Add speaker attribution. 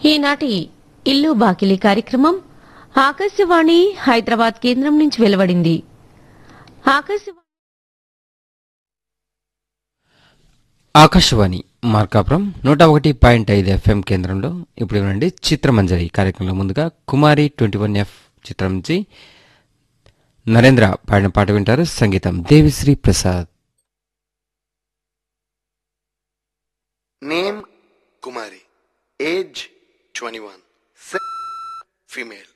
Speaker 1: ఈనాటి ఇల్లు బాకిలి కార్యక్రమం ఆకాశవాణి హైదరాబాద్ కేంద్రం నుంచి వెలువడింది ఆకాశవాణి
Speaker 2: ఆకాశవాణి మార్కాపురం నూట ఒకటి పాయింట్ ఐదు ఎఫ్ఎం కేంద్రంలో ఇప్పుడు వినండి చిత్రమంజరి కార్యక్రమంలో ముందుగా కుమారి ట్వంటీ వన్ ఎఫ్ చిత్రం నుంచి నరేంద్ర పాడిన పాట వింటారు సంగీతం Devi Sri Prasad
Speaker 3: Name Kumari. Age 21. Sex female.